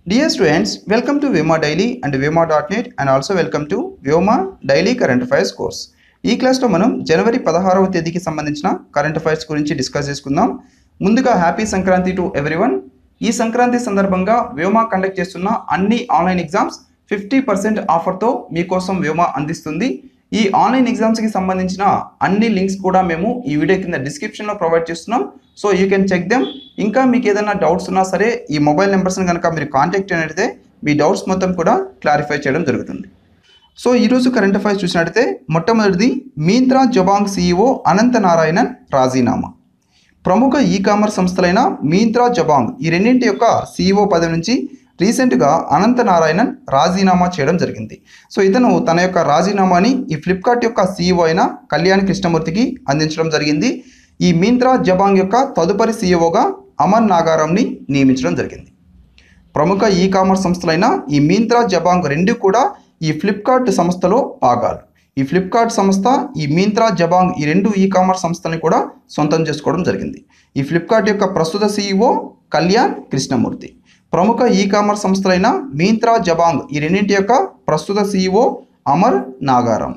Dear students, welcome to Vyoma Daily and Vyoma.net and also welcome to Vyoma Daily Current Affairs course. ఈ క్లాస్లో మనం జనవరి పదహారవ తేదీకి సంబంధించిన కరెంట్ అఫైర్స్ గురించి డిస్కస్ చేసుకుందాం ముందుగా హ్యాపీ సంక్రాంతి టు ఎవ్రీవన్ ఈ సంక్రాంతి సందర్భంగా వ్యోమా కండక్ట్ చేస్తున్న అన్ని ఆన్లైన్ ఎగ్జామ్స్ ఫిఫ్టీ పర్సెంట్ ఆఫర్తో మీకోసం వ్యోమా అందిస్తుంది ఈ ఆన్లైన్ ఎగ్జామ్స్కి సంబంధించిన అన్ని లింక్స్ కూడా మేము ఈ వీడియో కింద డిస్క్రిప్షన్లో ప్రొవైడ్ చేస్తున్నాం so you can check them ఇంకా మీకు ఏదైనా డౌట్స్ ఉన్నా సరే ఈ మొబైల్ నెంబర్స్ని కనుక మీరు కాంటాక్ట్ అయినట్లయితే మీ డౌట్స్ మొత్తం కూడా క్లారిఫై చేయడం జరుగుతుంది సో ఈరోజు కరెంట్ అఫైర్స్ చూసినట్టయితే మొట్టమొదటిది Myntra Jabong CEO Anantha Narayanan రాజీనామా ప్రముఖ ఈ కామర్స్ సంస్థలైన మీంత్రా జబాంగ్ ఈ రెండింటి యొక్క సీఈఓ పదవి నుంచి రీసెంట్గా అనంత నారాయణన్ రాజీనామా చేయడం జరిగింది సో ఇతను తన యొక్క రాజీనామాని ఈ ఫ్లిప్కార్ట్ యొక్క సీఈఓ అయిన కళ్యాణ్ కృష్ణమూర్తికి అందించడం జరిగింది ఈ మీంత్రా జబాంగ్ యొక్క తదుపరి సీఈఓగా అమన్ నాగారంని నియమించడం జరిగింది ప్రముఖ ఈ కామర్స్ సంస్థలైన ఈ మీంత్రా జబాంగ్ రెండు కూడా ఈ ఫ్లిప్కార్ట్ సంస్థలో భాగాలు ఈ ఫ్లిప్కార్ట్ సంస్థ ఈ మీంత్రా జబాంగ్ ఈ రెండు ఈ కామర్స్ సంస్థల్ని కూడా సొంతం చేసుకోవడం జరిగింది ఈ ఫ్లిప్కార్ట్ యొక్క ప్రస్తుత సీఈఓ కళ్యాణ్ కృష్ణమూర్తి ప్రముఖ ఈ కామర్స్ సంస్థలైన మీంత్రా జబాంగ్ ఈ రెండింటి యొక్క ప్రస్తుత సీఈఓ అమర్ నాగారం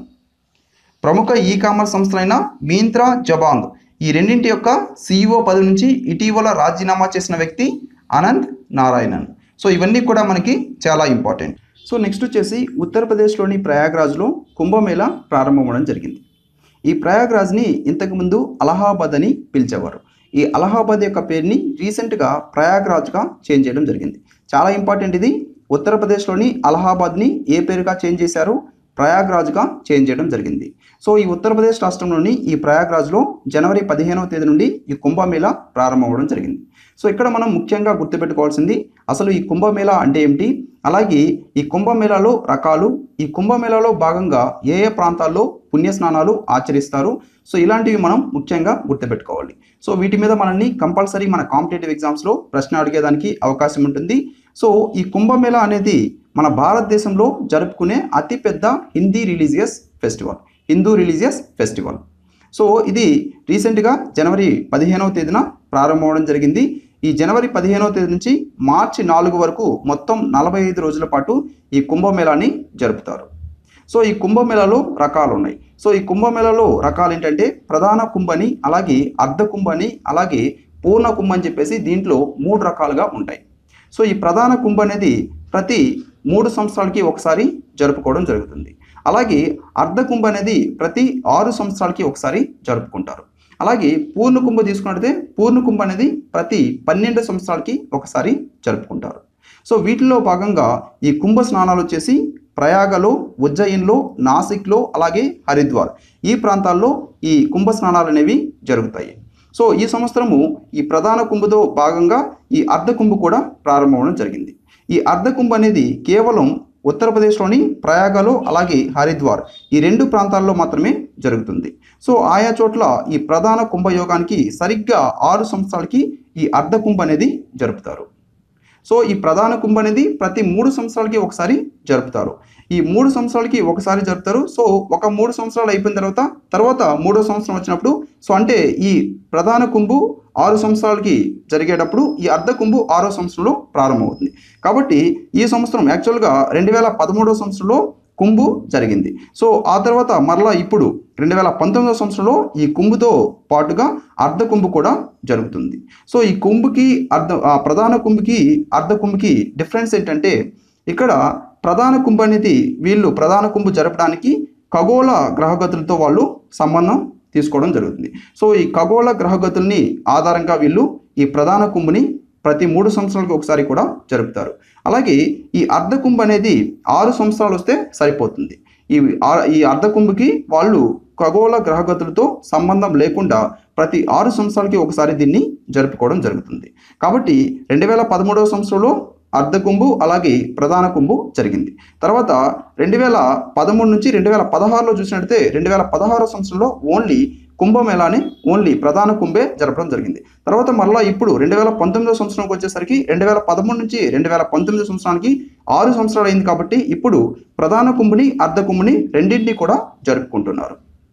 ప్రముఖ ఈ కామర్స్ సంస్థలైన మీంత్రా జబాంగ్ ఈ రెండింటి యొక్క సీఈఓ పదవి నుంచి ఇటీవల రాజీనామా చేసిన వ్యక్తి అనంత్ నారాయణన్ సో ఇవన్నీ కూడా మనకి చాలా ఇంపార్టెంట్ సో నెక్స్ట్ వచ్చేసి ఉత్తరప్రదేశ్లోని ప్రయాగ్రాజ్లో కుంభమేళా ప్రారంభమవడం జరిగింది ఈ ప్రయాగ్రాజ్ని ఇంతకుముందు అలహాబాద్ అని పిలిచేవారు ఈ అలహాబాద్ యొక్క పేరుని రీసెంట్గా ప్రయాగ్రాజ్గా చేంజ్ చేయడం జరిగింది చాలా ఇంపార్టెంట్ ఇది ఉత్తరప్రదేశ్లోని అలహాబాద్ని ఏ పేరుగా చేంజ్ చేశారు ప్రయాగ్రాజ్గా చేంజ్ చేయడం జరిగింది సో ఈ ఉత్తరప్రదేశ్ రాష్ట్రంలోని ఈ ప్రయాగ్రాజ్లో జనవరి పదిహేనవ తేదీ నుండి ఈ కుంభమేళా ప్రారంభమవడం జరిగింది సో ఇక్కడ మనం ముఖ్యంగా గుర్తుపెట్టుకోవాల్సింది అసలు ఈ కుంభమేళా అంటే ఏమిటి అలాగే ఈ కుంభమేళాలో రకాలు ఈ కుంభమేళాలో భాగంగా ఏ ఏ ప్రాంతాల్లో పుణ్యస్నానాలు ఆచరిస్తారు సో ఇలాంటివి మనం ముఖ్యంగా గుర్తుపెట్టుకోవాలి సో వీటి మీద మనల్ని కంపల్సరీ మన కాంపిటేటివ్ ఎగ్జామ్స్లో ప్రశ్న అడిగేదానికి అవకాశం ఉంటుంది సో ఈ కుంభమేళా అనేది మన భారతదేశంలో జరుపుకునే అతిపెద్ద Hindi religious festival Hindu religious festival so ఇది రీసెంట్గా జనవరి పదిహేనవ తేదీన ప్రారంభమవడం జరిగింది ఈ జనవరి పదిహేనవ తేదీ నుంచి మార్చి నాలుగు వరకు మొత్తం నలభై ఐదు రోజుల పాటు ఈ కుంభమేళాని జరుపుతారు సో ఈ కుంభమేళాలో రకాలు ఉన్నాయి సో ఈ కుంభమేళాలో రకాలు ఏంటంటే ప్రధాన కుంభని అలాగే అర్ధ కుంభని అలాగే పూర్ణ కుంభ అని చెప్పేసి దీంట్లో మూడు రకాలుగా ఉంటాయి సో ఈ ప్రధాన కుంభ అనేది ప్రతి మూడు సంవత్సరాలకి ఒకసారి జరుపుకోవడం జరుగుతుంది అలాగే అర్ధ కుంభ అనేది ప్రతి ఆరు సంవత్సరాలకి ఒకసారి జరుపుకుంటారు అలాగే పూర్ణ కుంభ తీసుకున్నట్లయితే పూర్ణ కుంభ అనేది ప్రతి పన్నెండు సంవత్సరాలకి ఒకసారి జరుపుకుంటారు సో వీటిలో భాగంగా ఈ కుంభ స్నానాలు వచ్చేసి ప్రయాగలో ఉజ్జయిన్లో నాసిక్లో అలాగే హరిద్వార్ ఈ ప్రాంతాల్లో ఈ కుంభ స్నానాలు అనేవి జరుగుతాయి సో ఈ సంవత్సరము ఈ ప్రధాన కుంభతో భాగంగా ఈ అర్ధ కుంభ కూడా ప్రారంభమవడం జరిగింది ఈ అర్ధ కుంభ అనేది కేవలం ఉత్తరప్రదేశ్లోని ప్రయాగలో అలాగే హరిద్వార్ ఈ రెండు ప్రాంతాల్లో మాత్రమే జరుగుతుంది సో ఆయా చోట్ల ఈ ప్రధాన కుంభయోగానికి సరిగ్గా ఆరు సంవత్సరాలకి ఈ అర్ధ కుంభ అనేది జరుపుతారు సో ఈ ప్రధాన కుంభ అనేది ప్రతి మూడు సంవత్సరాలకి ఒకసారి జరుపుతారు ఈ మూడు సంవత్సరాలకి ఒకసారి జరుపుతారు సో ఒక మూడు సంవత్సరాలు అయిపోయిన తర్వాత తర్వాత మూడో సంవత్సరం వచ్చినప్పుడు సో అంటే ఈ ప్రధాన కుంభు ఆరు సంవత్సరాలకి జరిగేటప్పుడు ఈ అర్ధ కుంభు ఆరో సంవత్సరంలో ప్రారంభమవుతుంది కాబట్టి ఈ సంవత్సరం యాక్చువల్గా రెండు వేల పదమూడో సంవత్సరంలో కుంభు జరిగింది సో ఆ తర్వాత మరలా ఇప్పుడు రెండు వేల పంతొమ్మిదో సంవత్సరంలో ఈ కుంభుతో పాటుగా అర్ధ కుంభు కూడా జరుగుతుంది సో ఈ కుంభుకి అర్ధ ఆ ప్రధాన కుంభుకి అర్ధ కుంభుకి డిఫరెన్స్ ఏంటంటే ఇక్కడ ప్రధాన కుంభ అనేది వీళ్ళు ప్రధాన కుంభు జరపడానికి ఖగోళ గ్రహగతులతో వాళ్ళు సంబంధం తీసుకోవడం జరుగుతుంది సో ఈ ఖగోళ గ్రహగతుల్ని ఆధారంగా వీళ్ళు ఈ ప్రధాన కుంభుని ప్రతి మూడు సంవత్సరాలకు ఒకసారి కూడా జరుపుతారు అలాగే ఈ అర్ధ కుంభ అనేది ఆరు సంవత్సరాలు వస్తే సరిపోతుంది ఈ ఆ- ఈ అర్ధ కుంభకి వాళ్ళు ఖగోళ గ్రహగతులతో సంబంధం లేకుండా ప్రతి ఆరు సంవత్సరాలకి ఒకసారి దీన్ని జరుపుకోవడం జరుగుతుంది కాబట్టి రెండు వేల పదమూడవ సంవత్సరంలో అర్ధ కుంభు అలాగే ప్రధాన కుంభు జరిగింది తర్వాత రెండు వేల పదమూడు నుంచి రెండు వేల పదహారులో చూసినట్లయితే రెండు వేల పదహారో సంవత్సరంలో ఓన్లీ కుంభమేళాని ఓన్లీ ప్రధాన కుంభే జరపడం జరిగింది తర్వాత మరలా ఇప్పుడు రెండు వేల పంతొమ్మిదో సంవత్సరంకి వచ్చేసరికి రెండు వేల పదమూడు నుంచి రెండు వేల పంతొమ్మిది సంవత్సరానికి ఆరు సంవత్సరాలు అయింది కాబట్టి ఇప్పుడు ప్రధాన కుంభని అర్ధ కుంభని రెండింటినీ కూడా జరుపుకుంటున్నారు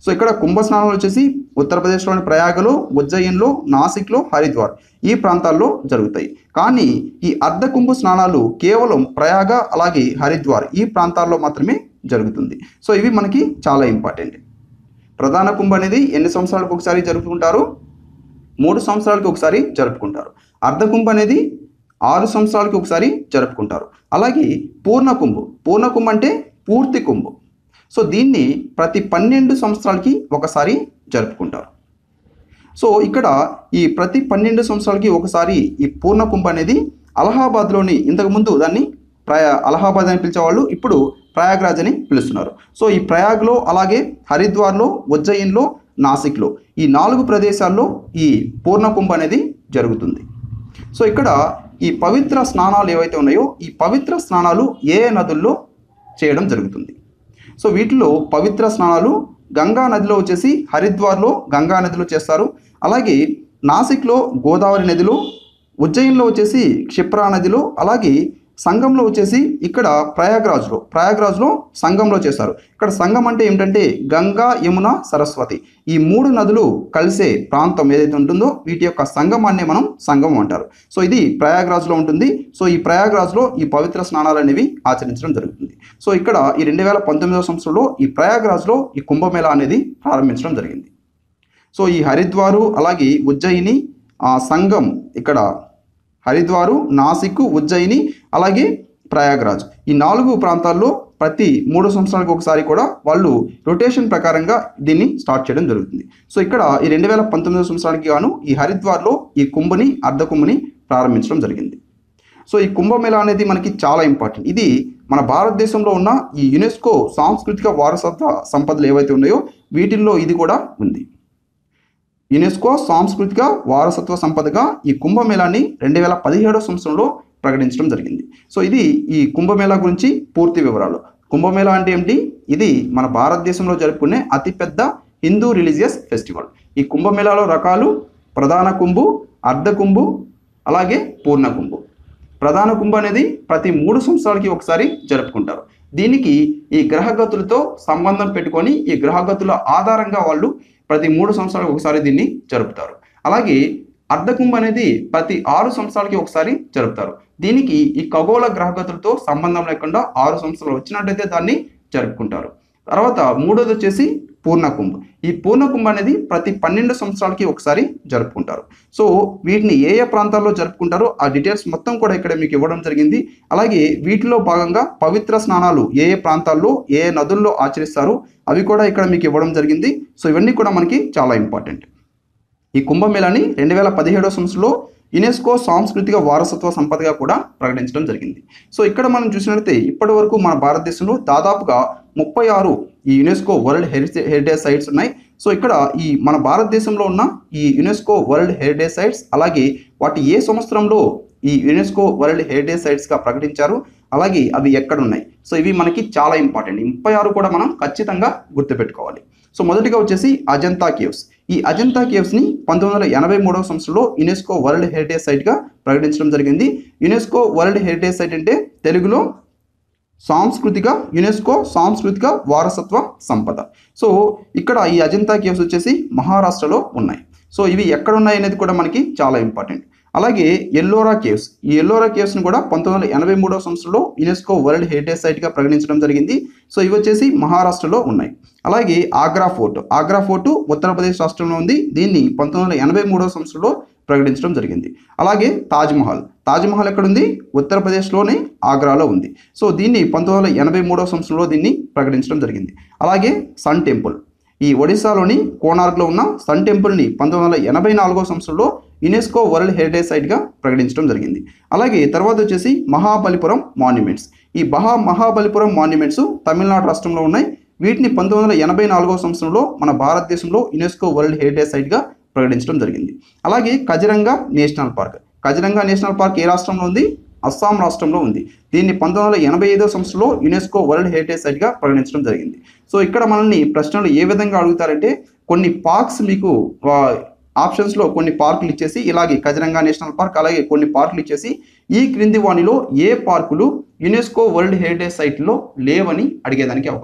సో ఇక్కడ కుంభ స్నానాలు వచ్చేసి ఉత్తరప్రదేశ్లోని ప్రయాగలో ఉజ్జయిన్లో నాసిక్లో హరిద్వార్ ఈ ప్రాంతాల్లో జరుగుతాయి కానీ ఈ అర్ధ కుంభ స్నానాలు కేవలం ప్రయాగ అలాగే హరిద్వార్ ఈ ప్రాంతాల్లో మాత్రమే జరుగుతుంది సో ఇవి మనకి చాలా ఇంపార్టెంట్ ప్రధాన కుంభ అనేది ఎన్ని సంవత్సరాలకు ఒకసారి జరుపుకుంటారు మూడు సంవత్సరాలకి ఒకసారి జరుపుకుంటారు అర్ధ కుంభ అనేది ఆరు సంవత్సరాలకి ఒకసారి జరుపుకుంటారు అలాగే పూర్ణ కుంభు పూర్ణ కుంభ అంటే పూర్తి కుంభు సో దీన్ని ప్రతి పన్నెండు సంవత్సరాలకి ఒకసారి జరుపుకుంటారు సో ఇక్కడ ఈ ప్రతి పన్నెండు సంవత్సరాలకి ఒకసారి ఈ పూర్ణ కుంభ అనేది అలహాబాద్లోని ఇంతకుముందు దాన్ని ప్రయా అలహాబాద్ అని పిలిచేవాళ్ళు ఇప్పుడు ప్రయాగ్రాజ్ అని పిలుస్తున్నారు సో ఈ ప్రయాగ్లో అలాగే హరిద్వార్లో ఉజ్జయిన్లో నాసిక్లో ఈ నాలుగు ప్రదేశాల్లో ఈ పూర్ణ కుంభ అనేది జరుగుతుంది సో ఇక్కడ ఈ పవిత్ర స్నానాలు ఏవైతే ఉన్నాయో ఈ పవిత్ర స్నానాలు ఏ ఏ నదుల్లో చేయడం జరుగుతుంది సో వీటిలో పవిత్ర స్నానాలు గంగా నదిలో వచ్చేసి హరిద్వార్లో గంగా నదిలో చేస్తారు అలాగే నాసిక్లో గోదావరి నదిలో ఉజ్జయిన్లో వచ్చేసి క్షిప్రా నదిలో అలాగే సంఘంలో వచ్చేసి ఇక్కడ ప్రయాగ్రాజ్లో ప్రయాగ్రాజ్లో సంఘంలో చేస్తారు ఇక్కడ సంఘం అంటే ఏమిటంటే గంగా యమున సరస్వతి ఈ మూడు నదులు కలిసే ప్రాంతం ఏదైతే ఉంటుందో వీటి యొక్క సంగమాన్ని మనం సంగమం అంటారు సో ఇది ప్రయాగ్రాజ్లో ఉంటుంది సో ఈ ప్రయాగ్రాజ్లో ఈ పవిత్ర స్నానాలు అనేవి ఆచరించడం జరుగుతుంది సో ఇక్కడ ఈ రెండు వేల పంతొమ్మిదవ సంవత్సరంలో ఈ ప్రయాగ్రాజ్లో ఈ కుంభమేళా అనేది ప్రారంభించడం జరిగింది సో ఈ హరిద్వారు అలాగే ఉజ్జయిని ఆ సంఘం ఇక్కడ హరిద్వారు నాసిక్ ఉజ్జయిని అలాగే ప్రయాగ్రాజ్ ఈ నాలుగు ప్రాంతాల్లో ప్రతి మూడు సంవత్సరాలకు ఒకసారి కూడా వాళ్ళు రొటేషన్ ప్రకారంగా దీన్ని స్టార్ట్ చేయడం జరుగుతుంది సో ఇక్కడ ఈ రెండు వేల పంతొమ్మిదో సంవత్సరానికి గాను ఈ హరిద్వార్లో ఈ కుంభని అర్ధ కుంభని ప్రారంభించడం జరిగింది సో ఈ కుంభమేళా అనేది మనకి చాలా ఇంపార్టెంట్ ఇది మన భారతదేశంలో ఉన్న ఈ యునెస్కో సాంస్కృతిక వారసత్వ సంపదలు ఏవైతే ఉన్నాయో వీటిల్లో ఇది కూడా ఉంది యునెస్కో సాంస్కృతిక వారసత్వ సంపదగా ఈ కుంభమేళాని రెండు వేల పదిహేడో సంవత్సరంలో ప్రకటించడం జరిగింది సో ఇది ఈ కుంభమేళా గురించి పూర్తి వివరాలు కుంభమేళా అంటే ఏమిటి ఇది మన భారతదేశంలో జరుపుకునే అతిపెద్ద హిందూ రిలీజియస్ ఫెస్టివల్ ఈ కుంభమేళాలో రకాలు ప్రధాన కుంభు అర్ధ కుంభు అలాగే పూర్ణ కుంభు ప్రధాన కుంభ అనేది ప్రతి మూడు సంవత్సరాలకి ఒకసారి జరుపుకుంటారు దీనికి ఈ గ్రహగతులతో సంబంధం పెట్టుకొని ఈ గ్రహగతుల ఆధారంగా వాళ్ళు ప్రతి మూడు సంవత్సరాలకు ఒకసారి దీన్ని జరుపుతారు అలాగే అర్ధకుంభ అనేది ప్రతి ఆరు సంవత్సరాలకి ఒకసారి జరుపుతారు దీనికి ఈ ఖగోళ గ్రహగతులతో సంబంధం లేకుండా ఆరు సంవత్సరాలు వచ్చినట్టయితే దాన్ని జరుపుకుంటారు తర్వాత మూడోది వచ్చేసి పూర్ణ కుంభ ఈ పూర్ణ కుంభ అనేది ప్రతి పన్నెండు సంవత్సరాలకి ఒకసారి జరుపుకుంటారు సో వీటిని ఏ ఏ ప్రాంతాల్లో జరుపుకుంటారో ఆ డీటెయిల్స్ మొత్తం కూడా ఇక్కడ మీకు ఇవ్వడం జరిగింది అలాగే వీటిలో భాగంగా పవిత్ర స్నానాలు ఏ ఏ ప్రాంతాల్లో ఏ ఏ నదుల్లో ఆచరిస్తారు అవి కూడా ఇక్కడ మీకు ఇవ్వడం జరిగింది సో ఇవన్నీ కూడా మనకి చాలా ఇంపార్టెంట్ ఈ కుంభమేళాని రెండు వేల పదిహేడో సంవత్సరంలో యునెస్కో సాంస్కృతిక వారసత్వ సంపదగా కూడా ప్రకటించడం జరిగింది సో ఇక్కడ మనం చూసినట్లయితే ఇప్పటి వరకు మన భారతదేశంలో దాదాపుగా ముప్పై ఆరు ఈ UNESCO world heritage heritage sites ఉన్నాయి సో ఇక్కడ ఈ మన భారతదేశంలో ఉన్న ఈ యునెస్కో వరల్డ్ హెరిటేజ్ సైట్స్ అలాగే వాటి ఏ సంవత్సరంలో ఈ యునెస్కో వరల్డ్ హెరిటేజ్ సైట్స్గా ప్రకటించారు అలాగే అవి ఎక్కడ ఉన్నాయి సో ఇవి మనకి చాలా ఇంపార్టెంట్ ఈ ముప్పై ఆరు కూడా మనం ఖచ్చితంగా గుర్తుపెట్టుకోవాలి సో మొదటిగా వచ్చేసి అజంతా కేవ్స్ ఈ అజంతా కేవ్స్ని పంతొమ్మిది వందల ఎనభై మూడవ సంవత్సరంలో యునెస్కో వరల్డ్ హెరిటేజ్ సైట్గా ప్రకటించడం జరిగింది యునెస్కో వరల్డ్ హెరిటేజ్ సైట్ అంటే తెలుగులో సాంస్కృతిక యునెస్కో సాంస్కృతిక వారసత్వ సంపద సో ఇక్కడ ఈ అజంతా కేవ్స్ వచ్చేసి మహారాష్ట్రలో ఉన్నాయి సో ఇవి ఎక్కడ ఉన్నాయి అనేది కూడా మనకి చాలా ఇంపార్టెంట్ అలాగే ఎల్లోరా కేవ్స్ ఈ ఎల్లోరా కేవ్స్ని కూడా పంతొమ్మిది వందల ఎనభై మూడవ సంవత్సరంలో యునెస్కో వరల్డ్ హెరిటేజ్ సైట్గా ప్రకటించడం జరిగింది సో ఇవి వచ్చేసి మహారాష్ట్రలో ఉన్నాయి అలాగే ఆగ్రా ఫోర్ట్ ఆగ్రా ఫోర్టు ఉత్తరప్రదేశ్ రాష్ట్రంలో ఉంది దీన్ని పంతొమ్మిది వందల ఎనభై మూడవ సంవత్సరంలో ప్రకటించడం జరిగింది అలాగే తాజ్మహల్ తాజ్మహల్ ఎక్కడుంది ఉత్తరప్రదేశ్లోని ఆగ్రాలో ఉంది సో దీన్ని పంతొమ్మిది వందల ఎనభై మూడవ సంవత్సరంలో దీన్ని ప్రకటించడం జరిగింది అలాగే సన్ టెంపుల్ ఈ ఒడిశాలోని కోనార్క్లో ఉన్న సన్ టెంపుల్ని పంతొమ్మిది వందల ఎనభై నాలుగో సంవత్సరంలో యునెస్కో వరల్డ్ హెరిటేజ్ సైట్గా ప్రకటించడం జరిగింది అలాగే తర్వాత వచ్చేసి మహాబలిపురం మాన్యుమెంట్స్ ఈ మహా మహాబలిపురం మాన్యుమెంట్స్ తమిళనాడు రాష్ట్రంలో ఉన్నాయి వీటిని పంతొమ్మిది వందల ఎనభై నాలుగో సంవత్సరంలో మన భారతదేశంలో యునెస్కో వరల్డ్ హెరిటేజ్ సైట్గా ప్రకటించడం జరిగింది అలాగే Kaziranga national park Kaziranga national park ఏ రాష్ట్రంలో ఉంది అస్సాం రాష్ట్రంలో ఉంది దీన్ని పంతొమ్మిది వందల ఎనభై ఐదో సంవత్సరంలో యునెస్కో వరల్డ్ హెరిటేజ్ సైట్గా ప్రకటించడం జరిగింది సో ఇక్కడ మనల్ని ప్రశ్నలు ఏ విధంగా అడుగుతారంటే కొన్ని పార్క్స్ మీకు ఆ, ఆప్షన్స్లో కొన్ని పార్కులు ఇచ్చేసి ఇలాగే కజిరంగా నేషనల్ పార్క్ అలాగే కొన్ని పార్కులు ఇచ్చేసి ఈ క్రింది వాణిలో ఏ పార్కులు యునెస్కో వరల్డ్ హెరిటేజ్ సైట్లో లేవని అడిగేదానికి అవకాశం ఉంటుంది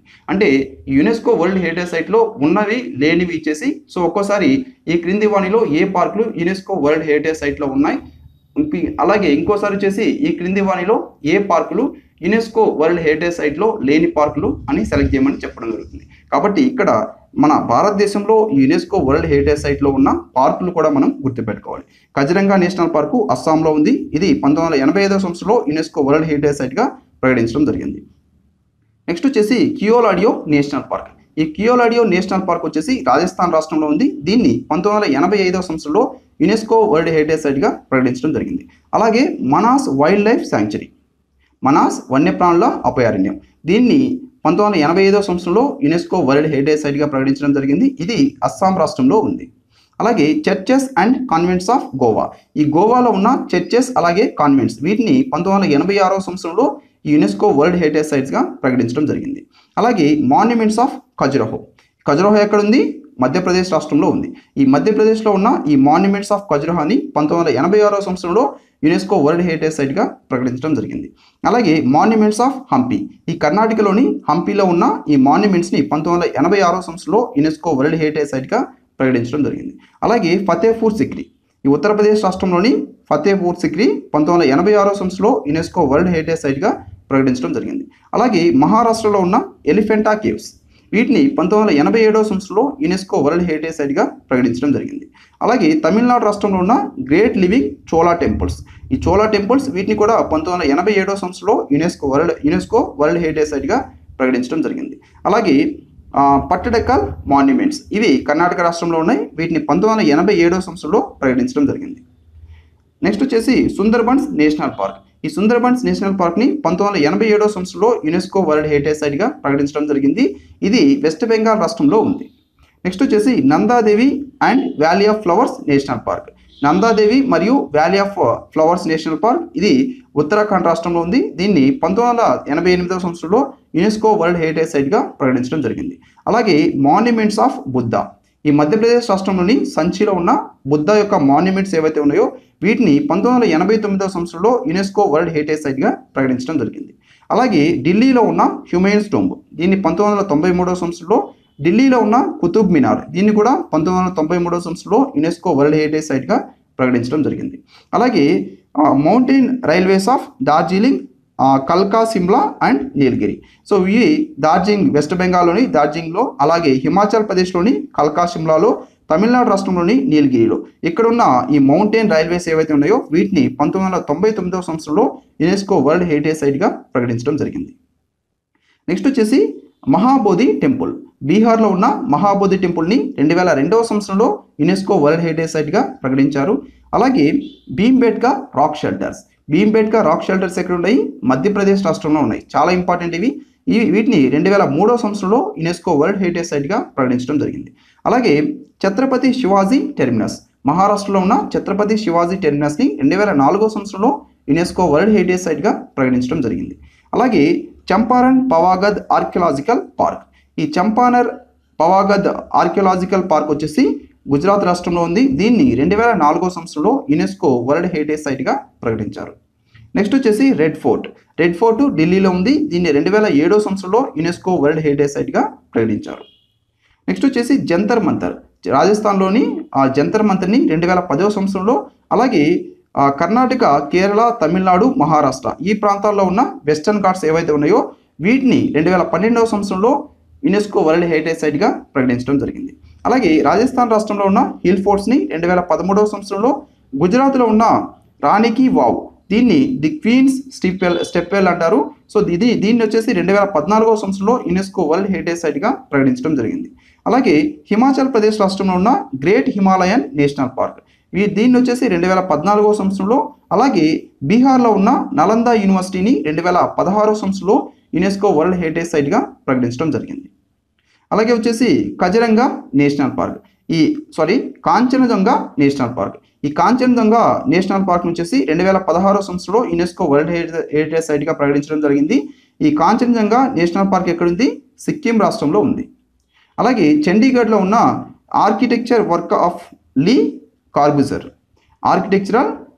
అంటే యునెస్కో వరల్డ్ హెరిటేజ్ సైట్లో ఉన్నవి లేనివి ఇచ్చేసి సో ఒక్కోసారి ఈ క్రింది వాణిలో ఏ పార్కులు యునెస్కో వరల్డ్ హెరిటేజ్ సైట్లో ఉన్నాయి ఇంక- అలాగే ఇంకోసారి వచ్చేసి ఈ క్రింది వాణిలో ఏ పార్కులు యునెస్కో వరల్డ్ హెరిటేజ్ సైట్లో లేని పార్కులు అని సెలెక్ట్ చేయమని చెప్పడం జరుగుతుంది కాబట్టి ఇక్కడ మన భారతదేశంలో యునెస్కో వరల్డ్ హెరిటేజ్ సైట్లో ఉన్న పార్కులు కూడా మనం గుర్తుపెట్టుకోవాలి కజిరంగా నేషనల్ పార్కు అస్సాంలో ఉంది ఇది పంతొమ్మిది వందల ఎనభై ఐదో సంవత్సరంలో యునెస్కో వరల్డ్ హెరిటేజ్ సైట్గా ప్రకటించడం జరిగింది నెక్స్ట్ వచ్చేసి కియోలాడియో నేషనల్ పార్క్ ఈ కియోలాడియో నేషనల్ పార్క్ వచ్చేసి రాజస్థాన్ రాష్ట్రంలో ఉంది దీన్ని పంతొమ్మిది వందల ఎనభై ఐదవ సంవత్సరంలో యునెస్కో వరల్డ్ హెరిటేజ్ సైట్గా ప్రకటించడం జరిగింది అలాగే Manas wildlife sanctuary Manas వన్యప్రాణుల అభయారణ్యం దీన్ని పంతొమ్మిది వందల ఎనభై ఐదవ సంవత్సరంలో యునెస్కో వరల్డ్ హెరిటేజ్ సైట్గా ప్రకటించడం జరిగింది ఇది అస్సాం రాష్ట్రంలో ఉంది అలాగే churches and convents of Goa ఈ గోవాలో ఉన్న చర్చెస్ అలాగే కాన్వెంట్స్ వీటిని పంతొమ్మిది వందల ఎనభై ఆరో సంవత్సరంలో ఈ యునెస్కో వరల్డ్ హెరిటేజ్ సైట్స్గా ప్రకటించడం జరిగింది అలాగే మాన్యుమెంట్స్ ఆఫ్ ఖజురహో ఖజురహో ఎక్కడుంది మధ్యప్రదేశ్ రాష్ట్రంలో ఉంది ఈ మధ్యప్రదేశ్లో ఉన్న ఈ మాన్యుమెంట్స్ ఆఫ్ ఖజురహోని పంతొమ్మిది వందల ఎనభై ఆరో సంవత్సరంలో యునెస్కో వరల్డ్ హెరిటేజ్ సైట్గా ప్రకటించడం జరిగింది అలాగే మాన్యుమెంట్స్ ఆఫ్ హంపి ఈ కర్ణాటకలోని హంపిలో ఉన్న ఈ మాన్యుమెంట్స్ని పంతొమ్మిది వందల ఎనభై ఆరో సంవత్సరంలో యునెస్కో వరల్డ్ హెరిటేజ్ సైట్గా ప్రకటించడం జరిగింది అలాగే ఫతేపూర్ సిక్రీ ఈ ఉత్తరప్రదేశ్ రాష్ట్రంలోని ఫతేపూర్ సిక్రీ పంతొమ్మిది వందల ఎనభై ఆరో సంవత్సరంలో యునెస్కో వరల్డ్ హెరిటేజ్ సైట్గా ప్రకటించడం జరిగింది అలాగే మహారాష్ట్రలో ఉన్న ఎలిఫెంటా కేవ్స్ వీటిని పంతొమ్మిది వందల ఎనభై ఏడవ సంవత్సరంలో యునెస్కో వరల్డ్ హెరిటేజ్ సైట్గా ప్రకటించడం జరిగింది అలాగే తమిళనాడు రాష్ట్రంలో ఉన్న గ్రేట్ లివింగ్ చోళా టెంపుల్స్ ఈ చోళా టెంపుల్స్ వీటిని కూడా పంతొమ్మిది వందల ఎనభై ఏడవ సంవత్సరంలో UNESCO world UNESCO world heritage సైట్గా ప్రకటించడం జరిగింది అలాగే ఆ, పట్టడకల్ మాన్యుమెంట్స్ ఇవి కర్ణాటక రాష్ట్రంలో ఉన్నాయి వీటిని పంతొమ్మిది వందల ఎనభై ఏడవ సంవత్సరంలో ప్రకటించడం జరిగింది నెక్స్ట్ వచ్చేసి సుందర్బన్స్ నేషనల్ పార్క్ ఈ సుందర్బన్స్ నేషనల్ పార్క్ని పంతొమ్మిది వందల ఎనభై ఏడో సంవత్సరంలో యునెస్కో వరల్డ్ హెరిటేజ్ సైట్గా ప్రకటించడం జరిగింది ఇది వెస్ట్ బెంగాల్ రాష్ట్రంలో ఉంది నెక్స్ట్ వచ్చేసి Nanda Devi and valley of flowers national park Nanda Devi మరియు valley of flowers national park ఇది ఉత్తరాఖండ్ రాష్ట్రంలో ఉంది దీన్ని పంతొమ్మిది వందల ఎనభై ఎనిమిదవ సంవత్సరంలో యునెస్కో వరల్డ్ హెరిటేజ్ సైట్గా ప్రకటించడం జరిగింది అలాగే మాన్యుమెంట్స్ ఆఫ్ బుద్ధ ఈ మధ్యప్రదేశ్ రాష్ట్రంలోని సంచిలో ఉన్న బుద్ధ యొక్క మాన్యుమెంట్స్ ఏవైతే ఉన్నాయో వీటిని పంతొమ్మిది వందల ఎనభై తొమ్మిదవ సంవత్సరంలో యునెస్కో వరల్డ్ హెరిటేజ్ సైట్గా ప్రకటించడం జరిగింది అలాగే ఢిల్లీలో ఉన్న హ్యూమన్స్ టోంబ్ దీన్ని పంతొమ్మిది వందల తొంభై మూడవ సంవత్సరంలో ఢిల్లీలో ఉన్న కుతుబ్ మినార్ దీన్ని కూడా పంతొమ్మిది వందల తొంభై మూడవ సంవత్సరంలో యునెస్కో వరల్డ్ హెరిటేజ్ సైట్గా ప్రకటించడం జరిగింది అలాగే మౌంటైన్ రైల్వేస్ ఆఫ్ డార్జిలింగ్ ఆ, కల్కా సిమ్లా అండ్ నీలగిరి సో ఇవి డార్జిలింగ్ వెస్ట్ బెంగాల్లోని డార్జిలింగ్లో అలాగే హిమాచల్ ప్రదేశ్లోని కల్కా సిమ్లాలో తమిళనాడు రాష్ట్రంలోని నీలగిరిలో ఇక్కడున్న ఈ మౌంటైన్ రైల్వేస్ ఏవైతే ఉన్నాయో వీటిని పంతొమ్మిది వందల తొంభై తొమ్మిదవ సంవత్సరంలో యునెస్కో వరల్డ్ హెరిటేజ్ సైట్గా ప్రకటించడం జరిగింది నెక్స్ట్ వచ్చేసి మహాబోధి టెంపుల్ బీహార్లో ఉన్న మహాబోధి టెంపుల్ని రెండు వేల రెండవ సంవత్సరంలో యునెస్కో వరల్డ్ హెరిటేజ్ సైట్గా ప్రకటించారు అలాగే భీంబేట్కా రాక్ షెల్టర్స్ భీంబేట్కా రాక్ షెల్టర్స్ ఎక్కడ ఉన్నాయి మధ్యప్రదేశ్ రాష్ట్రంలో ఉన్నాయి చాలా ఇంపార్టెంట్ ఇవి ఈ వీటిని రెండు వేల మూడో సంవత్సరంలో యునెస్కో వరల్డ్ హెరిటేజ్ సైట్గా ప్రకటించడం జరిగింది అలాగే ఛత్రపతి శివాజీ టెర్మినస్ మహారాష్ట్రలో ఉన్న ఛత్రపతి శివాజీ టెర్మినస్ని రెండు వేల నాలుగో సంవత్సరంలో యునెస్కో వరల్డ్ హెరిటేజ్ సైట్గా ప్రకటించడం జరిగింది అలాగే చంపారన్ పవాగద్ ఆర్కియలాజికల్ పార్క్ ఈ చంపానర్ పవాగద్ ఆర్కియలాజికల్ పార్క్ వచ్చేసి గుజరాత్ రాష్ట్రంలో ఉంది దీన్ని రెండు వేల నాలుగో సంవత్సరంలో యునెస్కో వరల్డ్ హెరిటేజ్ సైట్గా ప్రకటించారు నెక్స్ట్ వచ్చేసి రెడ్ ఫోర్ట్ రెడ్ ఫోర్ట్ ఢిల్లీలో ఉంది దీన్ని రెండు వేల ఏడో సంవత్సరంలో యునెస్కో వరల్డ్ హెరిటేజ్ సైట్గా ప్రకటించారు నెక్స్ట్ వచ్చేసి జంతర్ మంతర్ రాజస్థాన్లోని ఆ జంతర్ మంతర్ని రెండు వేల పదో సంవత్సరంలో అలాగే ఆ, కర్ణాటక కేరళ తమిళనాడు మహారాష్ట్ర ఈ ప్రాంతాల్లో ఉన్న వెస్టర్న్ ఘాట్స్ ఏవైతే ఉన్నాయో వీటిని రెండు వేల పన్నెండవ సంవత్సరంలో యునెస్కో వరల్డ్ హెరిటేజ్ సైట్గా ప్రకటించడం జరిగింది అలాగే రాజస్థాన్ రాష్ట్రంలో ఉన్న హిల్ ఫోర్ట్స్ని రెండు వేల పదమూడవ సంవత్సరంలో గుజరాత్లో ఉన్న రాణికి వావ్ దీన్ని ది క్వీన్స్ స్టిప్వెల్ స్టెప్వెల్ అంటారు సో ఇది దీన్ని వచ్చేసి రెండు వేల పద్నాలుగో సంవత్సరంలో యునెస్కో వరల్డ్ హెరిటేజ్ సైట్గా ప్రకటించడం జరిగింది అలాగే హిమాచల్ ప్రదేశ్ రాష్ట్రంలో ఉన్న గ్రేట్ హిమాలయన్ నేషనల్ పార్క్ ఈ దీన్ని వచ్చేసి రెండు వేల పద్నాలుగో సంవత్సరంలో అలాగే బీహార్లో ఉన్న నలంద యూనివర్సిటీని రెండు వేల పదహారో సంవత్సరంలో యునెస్కో వరల్డ్ హెరిటేజ్ సైట్గా ప్రకటించడం జరిగింది అలాగే వచ్చేసి కజరంగా నేషనల్ పార్క్ ఈ సారీ కాంచనజంగా నేషనల్ పార్క్ ఈ కాంచనజంగా నేషనల్ పార్క్ వచ్చేసి రెండు వేల పదహారో సంవత్సరంలో యునెస్కో వరల్డ్ హెరిటేజ్ హెరిటేజ్ సైట్గా ప్రకటించడం జరిగింది ఈ కాంచనజంగా నేషనల్ పార్క్ ఎక్కడుంది సిక్కిం రాష్ట్రంలో ఉంది అలాగే చండీగఢ్లో ఉన్న architecture work of le Corbusier architectural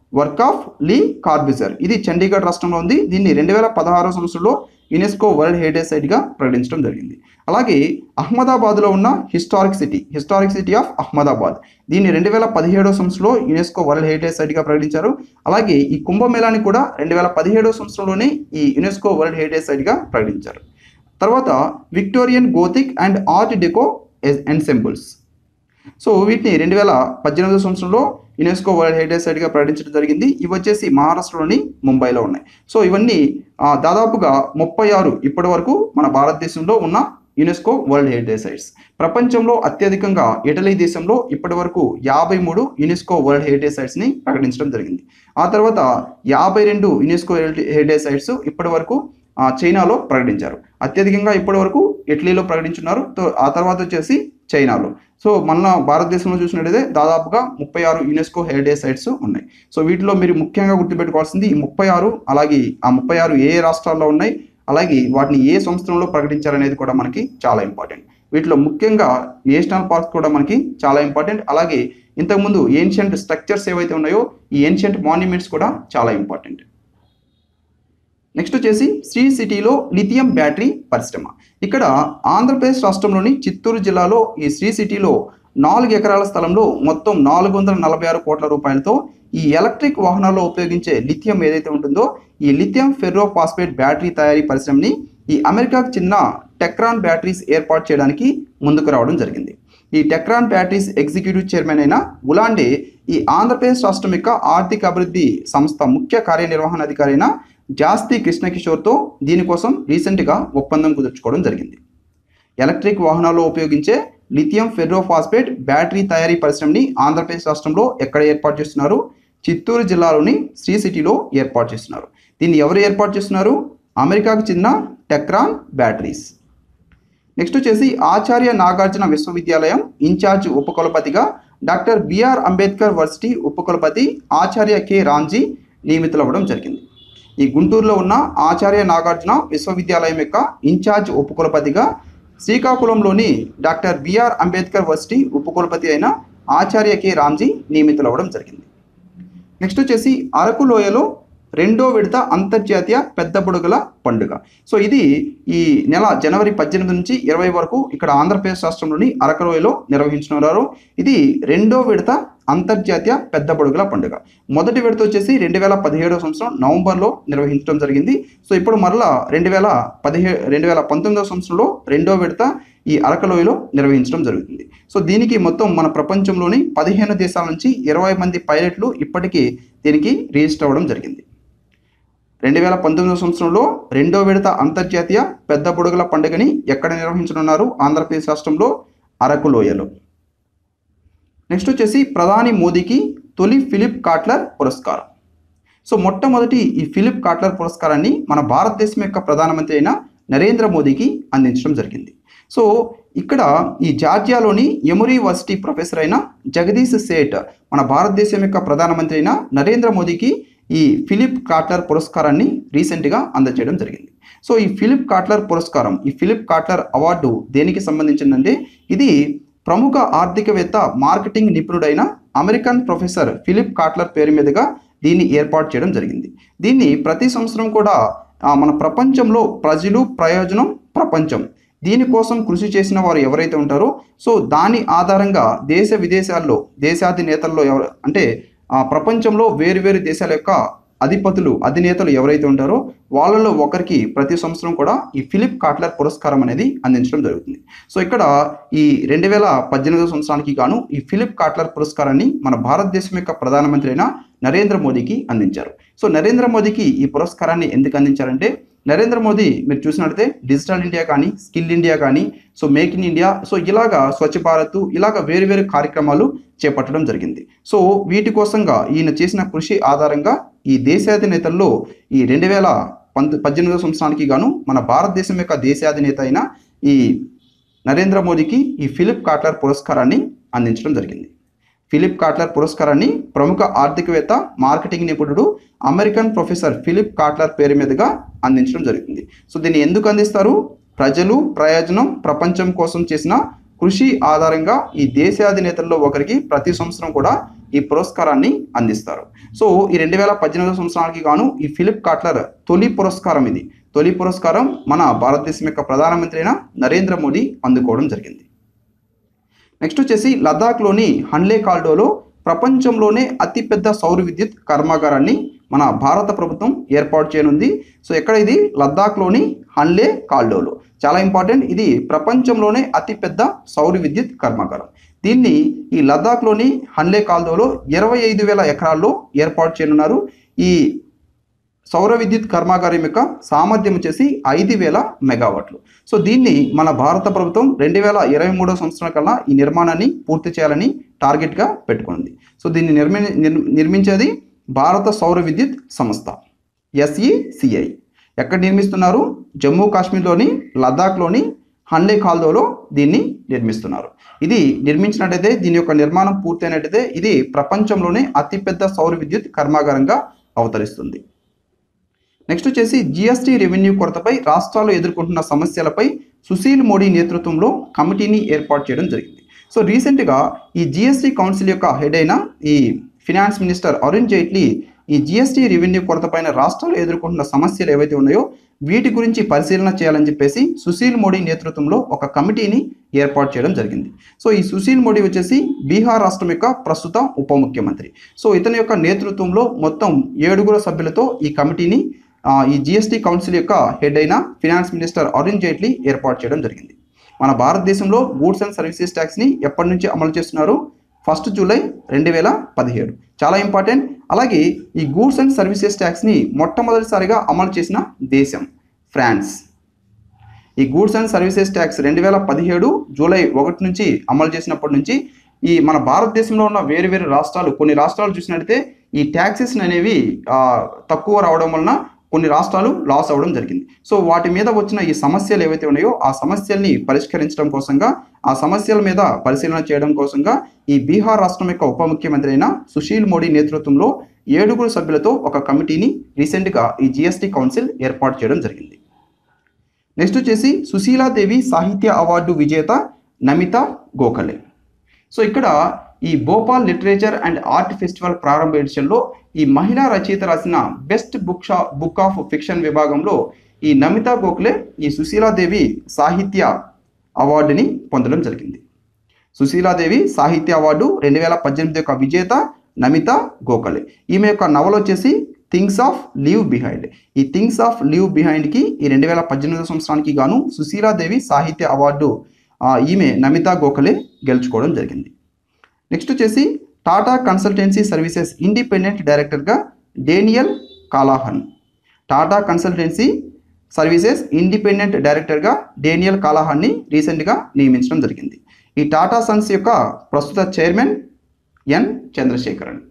work of le Corbusier ఇది చండీగఢ్ రాష్ట్రంలో ఉంది దీన్ని రెండు వేల పదహారో సంవత్సరంలో యునెస్కో వరల్డ్ హెరిటేజ్ సైట్గా ప్రకటించడం జరిగింది అలాగే అహ్మదాబాద్లో ఉన్న historic city historic city of Ahmedabad దీన్ని రెండు వేల పదిహేడో సంవత్సరంలో యునెస్కో వరల్డ్ హెరిటేజ్ సైట్గా ప్రకటించారు అలాగే ఈ కుంభమేళాని కూడా రెండు వేల పదిహేడో సంవత్సరంలోనే ఈ యునెస్కో వరల్డ్ హెరిటేజ్ సైట్గా ప్రకటించారు తర్వాత Victorian gothic and art deco ensembles so వీటిని రెండు వేల పద్దెనిమిదో సంవత్సరంలో యునెస్కో వరల్డ్ హెరిటేజ్ సైట్గా ప్రకటించడం జరిగింది ఇవి వచ్చేసి మహారాష్ట్రలోని ముంబైలో ఉన్నాయి సో ఇవన్నీ ఆ, దాదాపుగా ముప్పై ఆరు ఇప్పటి వరకు మన భారతదేశంలో ఉన్న యునెస్కో వరల్డ్ హెరిటేజ్ సైట్స్ ప్రపంచంలో అత్యధికంగా ఇటలీ దేశంలో ఇప్పటి వరకు యాభై మూడు యునెస్కో వరల్డ్ హెరిటేజ్ సైట్స్ని ప్రకటించడం జరిగింది ఆ తర్వాత యాభై రెండు యునెస్కో హెరిటేజ్ సైట్స్ ఇప్పటి వరకు ఆ, చైనాలో ప్రకటించారు అత్యధికంగా ఇప్పటి వరకు ఇటలీలో ప్రకటించున్నారు తో- ఆ తర్వాత వచ్చేసి చైనాలో సో మన భారతదేశంలో చూసినట్టయితే దాదాపుగా ముప్పై ఆరు యునెస్కో హెరిటేజ్ సైట్స్ ఉన్నాయి సో వీటిలో మీరు ముఖ్యంగా గుర్తుపెట్టుకోవాల్సింది ఈ ముప్పై ఆరు అలాగే ఆ ముప్పై ఆరు ఏ ఏ రాష్ట్రాల్లో ఉన్నాయి అలాగే వాటిని ఏ సంవత్సరంలో ప్రకటించారనేది కూడా మనకి చాలా ఇంపార్టెంట్ వీటిలో ముఖ్యంగా నేషనల్ పార్క్స్ కూడా మనకి చాలా ఇంపార్టెంట్ అలాగే ఇంతకుముందు ఏన్షియంట్ స్ట్రక్చర్స్ ఏవైతే ఉన్నాయో ఈ ఏన్షియంట్ మాన్యుమెంట్స్ కూడా చాలా ఇంపార్టెంట్ నెక్స్ట్ వచ్చేసి శ్రీ సిటీలో లిథియం బ్యాటరీ పరిశ్రమ ఇక్కడ ఆంధ్రప్రదేశ్ రాష్ట్రంలోని చిత్తూరు జిల్లాలో ఈ శ్రీ సిటీలో నాలుగు ఎకరాల స్థలంలో మొత్తం నాలుగు వందల నలభై ఆరు కోట్ల రూపాయలతో ఈ ఎలక్ట్రిక్ వాహనాల్లో ఉపయోగించే లిథియం ఏదైతే ఉంటుందో ఈ లిథియం ఫెర్రో ఫాస్ఫేట్ బ్యాటరీ తయారీ పరిశ్రమని ఈ అమెరికాకు చెందిన టెక్రాన్ బ్యాటరీస్ ఏర్పాటు చేయడానికి ముందుకు రావడం జరిగింది ఈ టెక్రాన్ బ్యాటరీస్ ఎగ్జిక్యూటివ్ చైర్మన్ అయిన గులాండే ఈ ఆంధ్రప్రదేశ్ రాష్ట్రం యొక్క ఆర్థిక అభివృద్ధి సంస్థ ముఖ్య కార్యనిర్వహణ అధికారి అయిన జాస్తి కృష్ణకిషోర్తో దీనికోసం రీసెంట్గా ఒప్పందం కుదుర్చుకోవడం జరిగింది ఎలక్ట్రిక్ వాహనాల్లో ఉపయోగించే లిథియం ఫెర్రోఫాస్ఫేట్ బ్యాటరీ తయారీ పరిశ్రమని ఆంధ్రప్రదేశ్ రాష్ట్రంలో ఎక్కడ ఏర్పాటు చేస్తున్నారు చిత్తూరు జిల్లాలోని శ్రీ సిటీలో ఏర్పాటు చేస్తున్నారు దీన్ని ఎవరు ఏర్పాటు చేస్తున్నారు అమెరికాకు చెందిన టెక్రాన్ బ్యాటరీస్ నెక్స్ట్ వచ్చేసి ఆచార్య నాగార్జున విశ్వవిద్యాలయం ఇన్ఛార్జ్ ఉపకులపతిగా డాక్టర్ బిఆర్ అంబేద్కర్ వర్సిటీ ఉపకులపతి ఆచార్య కె రామ్జీ నియమితులవ్వడం జరిగింది ఈ గుంటూరులో ఉన్న ఆచార్య నాగార్జున విశ్వవిద్యాలయం యొక్క ఇన్ఛార్జ్ ఉపకులపతిగా శ్రీకాకుళంలోని డాక్టర్ బిఆర్ అంబేద్కర్ వర్సిటీ ఉపకులపతి అయిన ఆచార్య కె రామ్జీ నియమితులవ్వడం జరిగింది నెక్స్ట్ వచ్చేసి అరకు లోయలో రెండో విడత అంతర్జాతీయ పెద్ద బుడగల పండుగ సో ఇది ఈ నెల జనవరి పద్దెనిమిది నుంచి ఇరవై వరకు ఇక్కడ ఆంధ్రప్రదేశ్ రాష్ట్రంలోని అరకు లోయలో నిర్వహించనున్నారు ఇది రెండో విడత అంతర్జాతీయ పెద్ద బుడగల పండుగ మొదటి విడత వచ్చేసి రెండు వేల పదిహేడో సంవత్సరం నవంబర్లో నిర్వహించడం జరిగింది సో ఇప్పుడు మరలా రెండు వేల పదిహే రెండు వేల పంతొమ్మిదవ సంవత్సరంలో రెండో విడత ఈ అరకలోయలో నిర్వహించడం జరుగుతుంది సో దీనికి మొత్తం మన ప్రపంచంలోని పదిహేను దేశాల నుంచి ఇరవై మంది పైలట్లు ఇప్పటికీ దీనికి రిజిస్టర్ అవ్వడం జరిగింది రెండు వేల పంతొమ్మిదవ సంవత్సరంలో రెండో విడత అంతర్జాతీయ పెద్ద బుడగల పండుగని ఎక్కడ నిర్వహించనున్నారు ఆంధ్రప్రదేశ్ రాష్ట్రంలో అరకులోయలో నెక్స్ట్ వచ్చేసి ప్రధాని మోదీకి తొలి ఫిలిప్ కాట్లర్ పురస్కారం సో మొట్టమొదటి ఈ ఫిలిప్ కాట్లర్ పురస్కారాన్ని మన భారతదేశం యొక్క ప్రధానమంత్రి అయిన నరేంద్ర మోదీకి అందించడం జరిగింది సో ఇక్కడ ఈ జార్జియాలోని ఎమురీ యూనివర్సిటీ ప్రొఫెసర్ అయిన జగదీష్ సేట్ మన భారతదేశం యొక్క ప్రధానమంత్రి అయిన నరేంద్ర మోదీకి ఈ ఫిలిప్ కాట్లర్ పురస్కారాన్ని రీసెంట్గా అందజేయడం జరిగింది సో ఈ ఫిలిప్ కాట్లర్ పురస్కారం ఈ ఫిలిప్ కాట్లర్ అవార్డు దేనికి సంబంధించిందంటే ఇది ప్రముఖ ఆర్థికవేత్త మార్కెటింగ్ నిపుణుడైన అమెరికన్ ప్రొఫెసర్ ఫిలిప్ కాట్లర్ పేరు మీదుగా దీన్ని ఏర్పాటు చేయడం జరిగింది దీన్ని ప్రతి సంవత్సరం కూడా ఆ, మన ప్రపంచంలో ప్రజలు ప్రయోజనం ప్రపంచం దీనికోసం కృషి చేసిన వారు ఎవరైతే ఉంటారో సో దాని ఆధారంగా దేశ విదేశాల్లో దేశాధినేతల్లో ఎవరు అంటే ఆ ప్రపంచంలో వేరు వేరు దేశాల యొక్క అధిపతులు అధినేతలు ఎవరైతే ఉంటారో వాళ్ళలో ఒకరికి ప్రతి సంవత్సరం కూడా ఈ ఫిలిప్ కాట్లర్ పురస్కారం అనేది అందించడం జరుగుతుంది సో ఇక్కడ ఈ రెండు వేల పద్దెనిమిదవ సంవత్సరానికి గాను ఈ ఫిలిప్ కాట్లర్ పురస్కారాన్ని మన భారతదేశం యొక్క ప్రధానమంత్రి అయిన నరేంద్ర మోదీకి అందించారు సో నరేంద్ర మోదీకి ఈ పురస్కారాన్ని ఎందుకు అందించారంటే నరేంద్ర మోదీ మీరు చూసినట్లయితే డిజిటల్ ఇండియా కానీ స్కిల్ ఇండియా కానీ so make in India so ఇలాగా స్వచ్ఛ భారత్ ఇలాగ వేరు వేరు కార్యక్రమాలు చేపట్టడం జరిగింది సో వీటి కోసంగా ఈయన చేసిన కృషి ఆధారంగా ఈ దేశాధినేతల్లో ఈ రెండు వేల పంత పద్దెనిమిదవ సంవత్సరానికి గాను మన భారతదేశం యొక్క దేశాధినేత అయిన ఈ నరేంద్ర మోదీకి ఈ ఫిలిప్ కాట్లర్ పురస్కారాన్ని అందించడం జరిగింది ఫిలిప్ కాట్లర్ పురస్కారాన్ని ప్రముఖ ఆర్థికవేత్త మార్కెటింగ్ నిపుణుడు అమెరికన్ ప్రొఫెసర్ ఫిలిప్ కాట్లర్ పేరు మీదుగా అందించడం జరుగుతుంది సో దీన్ని ఎందుకు అందిస్తారు ప్రజలు ప్రయోజనం ప్రపంచం కోసం చేసిన కృషి ఆధారంగా ఈ దేశాధినేతల్లో ఒకరికి ప్రతి సంవత్సరం కూడా ఈ పురస్కారాన్ని అందిస్తారు సో ఈ రెండు వేల పద్దెనిమిదవ సంవత్సరానికి గాను ఈ ఫిలిప్ కాట్లర్ తొలి పురస్కారం ఇది తొలి పురస్కారం మన భారతదేశం యొక్క ప్రధానమంత్రి అయిన నరేంద్ర మోడీ అందుకోవడం జరిగింది నెక్స్ట్ వచ్చేసి లద్దాఖ్లోని హన్లే కాల్డోలో ప్రపంచంలోనే అతిపెద్ద సౌర విద్యుత్ కర్మాగారాన్ని మన భారత ప్రభుత్వం ఏర్పాటు చేయనుంది సో ఎక్కడ ఇది లద్దాఖ్లోని హన్లే కాల్డోలో చాలా ఇంపార్టెంట్ ఇది ప్రపంచంలోనే అతిపెద్ద సౌర విద్యుత్ కర్మాగారం దీన్ని ఈ లద్దాఖ్లోని హన్లే కాల్డోలో ఇరవై ఐదు వేల ఎకరాల్లో ఏర్పాటు చేయనున్నారు ఈ సౌర విద్యుత్ కర్మాగారం యొక్క సామర్థ్యం వచ్చేసి ఐదు వేల మెగావాట్లు సో దీన్ని మన భారత ప్రభుత్వం రెండు వేల ఇరవై మూడో సంవత్సరం కల్లా ఈ నిర్మాణాన్ని పూర్తి చేయాలని టార్గెట్గా పెట్టుకుంది సో దీన్ని నిర్మి నిర్- నిర్మించేది భారత సౌర విద్యుత్ సంస్థ ఎస్ఈసిఐ ఎక్కడ నిర్మిస్తున్నారు జమ్మూ కాశ్మీర్లోని లద్దాఖ్లోని హన్లే ఖాల్దోలో దీన్ని నిర్మిస్తున్నారు ఇది నిర్మించినట్టయితే దీని యొక్క నిర్మాణం పూర్తయినట్టయితే ఇది ప్రపంచంలోనే అతిపెద్ద సౌర విద్యుత్ కర్మాగారంగా అవతరిస్తుంది నెక్స్ట్ వచ్చేసి జిఎస్టీ రెవెన్యూ కొరతపై రాష్ట్రాలు ఎదుర్కొంటున్న సమస్యలపై సుశీల్ మోడీ నేతృత్వంలో కమిటీని ఏర్పాటు చేయడం జరిగింది సో రీసెంట్గా ఈ జిఎస్టీ కౌన్సిల్ యొక్క హెడ్ అయిన ఈ ఫినాన్స్ మినిస్టర్ అరుణ్ జైట్లీ ఈ జిఎస్టీ రెవెన్యూ కొరతపైన రాష్ట్రాలు ఎదుర్కొంటున్న సమస్యలు ఏవైతే ఉన్నాయో వీటి గురించి పరిశీలన చేయాలని చెప్పేసి సుశీల్ మోడీ నేతృత్వంలో ఒక కమిటీని ఏర్పాటు చేయడం జరిగింది సో ఈ సుశీల్ మోడీ వచ్చేసి బీహార్ రాష్ట్రం యొక్క ప్రస్తుత ఉప ముఖ్యమంత్రి సో ఇతని యొక్క నేతృత్వంలో మొత్తం ఏడుగురు సభ్యులతో ఈ కమిటీని ఆ, ఈ జిఎస్టీ కౌన్సిల్ యొక్క హెడ్ అయిన ఫినాన్స్ మినిస్టర్ అరుణ్ జైట్లీ ఏర్పాటు చేయడం జరిగింది మన భారతదేశంలో గూడ్స్ అండ్ సర్వీసెస్ ట్యాక్స్ని ఎప్పటి నుంచి అమలు చేస్తున్నారు ఫస్ట్ జూలై రెండు వేల పదిహేడు చాలా ఇంపార్టెంట్ అలాగే ఈ గూడ్స్ అండ్ సర్వీసెస్ ట్యాక్స్ని మొట్టమొదటిసారిగా అమలు చేసిన దేశం ఫ్రాన్స్ ఈ గూడ్స్ అండ్ సర్వీసెస్ ట్యాక్స్ రెండు వేల పదిహేడు జూలై ఒకటి నుంచి అమలు చేసినప్పటి నుంచి ఈ మన భారతదేశంలో ఉన్న వేరు వేరు రాష్ట్రాలు కొన్ని రాష్ట్రాలు చూసినట్లయితే ఈ ట్యాక్సెస్ అనేవి ఆ, తక్కువ రావడం వలన కొన్ని రాష్ట్రాలు లాస్ అవ్వడం జరిగింది సో వాటి మీద వచ్చిన ఈ సమస్యలు ఏవైతే ఉన్నాయో ఆ సమస్యల్ని పరిష్కరించడం కోసంగా ఆ సమస్యల మీద పరిశీలన చేయడం కోసంగా ఈ బీహార్ రాష్ట్రం యొక్క ఉప ముఖ్యమంత్రి అయిన సుశీల్ మోడీ నేతృత్వంలో ఏడుగురు సభ్యులతో ఒక కమిటీని రీసెంట్గా ఈ జిఎస్టీ కౌన్సిల్ ఏర్పాటు చేయడం జరిగింది నెక్స్ట్ వచ్చేసి సుశీలాదేవి సాహిత్య అవార్డు విజేత నమిత గోఖలే సో ఇక్కడ ఈ Bhopal literature and art festival ప్రారంభ ఎడిషన్లో ఈ మహిళా రచయిత రాసిన బెస్ట్ బుక్ షా బుక్ ఆఫ్ ఫిక్షన్ విభాగంలో ఈ నమిత గోఖలే ఈ సుశీలాదేవి సాహిత్య అవార్డుని పొందడం జరిగింది సుశీలాదేవి సాహిత్య అవార్డు రెండు వేల పద్దెనిమిది యొక్క విజేత నమిత గోఖలే ఈమె యొక్క నవల వచ్చేసి థింగ్స్ ఆఫ్ లీవ్ బిహైండ్ ఈ థింగ్స్ ఆఫ్ లీవ్ బిహైండ్కి ఈ రెండు వేల పద్దెనిమిది సంవత్సరానికి గాను సుశీలాదేవి సాహిత్య అవార్డు ఆ, ఈమె నమిత గోఖలే గెలుచుకోవడం జరిగింది నెక్స్ట్ వచ్చేసి టాటా కన్సల్టెన్సీ సర్వీసెస్ ఇండిపెండెంట్ డైరెక్టర్గా Daniel Callahan Tata consultancy services independent డైరెక్టర్గా డేనియల్ కాలాహాన్ని రీసెంట్గా నియమించడం జరిగింది ఈ టాటా సన్స్ యొక్క ప్రస్తుత చైర్మన్ ఎన్ చంద్రశేఖరన్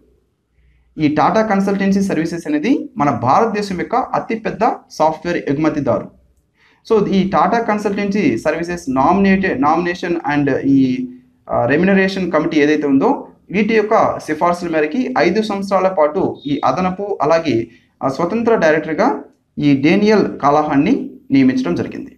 ఈ టాటా కన్సల్టెన్సీ సర్వీసెస్ అనేది మన భారతదేశం యొక్క అతిపెద్ద సాఫ్ట్వేర్ ఎగుమతిదారు సో ఈ Tata consultancy services nominated nomination and ఈ రెమ్యునరేషన్ కమిటీ ఏదైతే ఉందో వీటి యొక్క సిఫార్సుల మేరకి ఐదు సంవత్సరాల పాటు ఈ అదనపు అలాగే ఆ, స్వతంత్ర డైరెక్టర్గా ఈ డేనియల్ కాలాహాన్ని నియమించడం జరిగింది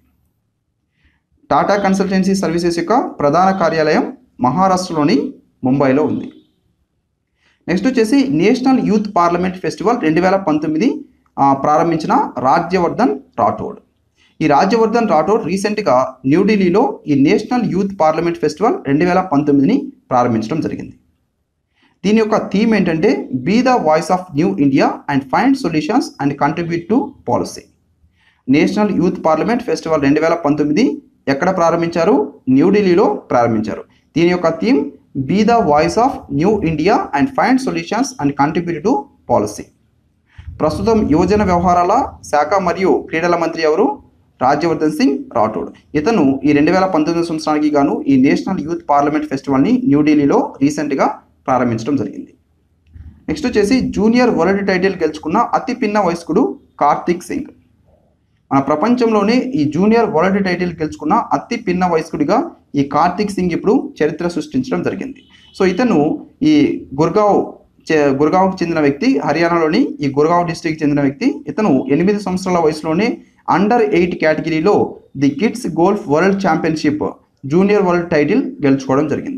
టాటా కన్సల్టెన్సీ సర్వీసెస్ యొక్క ప్రధాన కార్యాలయం మహారాష్ట్రలోని ముంబైలో ఉంది నెక్స్ట్ వచ్చేసి నేషనల్ యూత్ పార్లమెంట్ ఫెస్టివల్ రెండు వేల పంతొమ్మిది ఆ, ప్రారంభించిన రాజ్యవర్ధన్ రాఠోడ్ ఈ రాజ్యవర్ధన్ రాఠోడ్ రీసెంట్గా న్యూఢిల్లీలో ఈ నేషనల్ యూత్ పార్లమెంట్ ఫెస్టివల్ రెండు వేల పంతొమ్మిదిని ప్రారంభించడం జరిగింది దీని యొక్క థీమ్ ఏంటంటే be the voice of new India and find solutions and contribute to policy national youth parliament festival రెండు వేల పంతొమ్మిది ఎక్కడ ప్రారంభించారు న్యూఢిల్లీలో ప్రారంభించారు దీని యొక్క theme be the voice of new India and find solutions and contribute to policy ప్రస్తుతం యువజన వ్యవహారాల శాఖ మరియు క్రీడల మంత్రి ఎవరు రాజ్యవర్ధన్ సింగ్ రాఠోడ్ ఇతను ఈ రెండు వేల పంతొమ్మిది సంవత్సరానికి గాను ఈ నేషనల్ యూత్ పార్లమెంట్ ఫెస్టివల్ని న్యూఢిల్లీలో రీసెంట్గా ప్రారంభించడం జరిగింది నెక్స్ట్ వచ్చేసి జూనియర్ వరల్డ్ టైటిల్ గెలుచుకున్న అతి పిన్న వయస్కుడు కార్తిక్ సింగ్ మన ప్రపంచంలోనే ఈ జూనియర్ వరల్డ్ టైటిల్ గెలుచుకున్న అతి పిన్న వయస్కుడిగా ఈ కార్తిక్ సింగ్ ఇప్పుడు చరిత్ర సృష్టించడం జరిగింది సో ఇతను ఈ గుర్గావ్ చే- గుర్గావ్కి చెందిన వ్యక్తి హర్యానాలోని ఈ గుర్గావ్ డిస్ట్రిక్ట్ చెందిన వ్యక్తి ఇతను ఎనిమిది సంవత్సరాల వయసులోనే అండర్ ఎయిట్ కేటగిరీలో the kids golf world championship junior world title గెలుచుకోవడం జరిగింది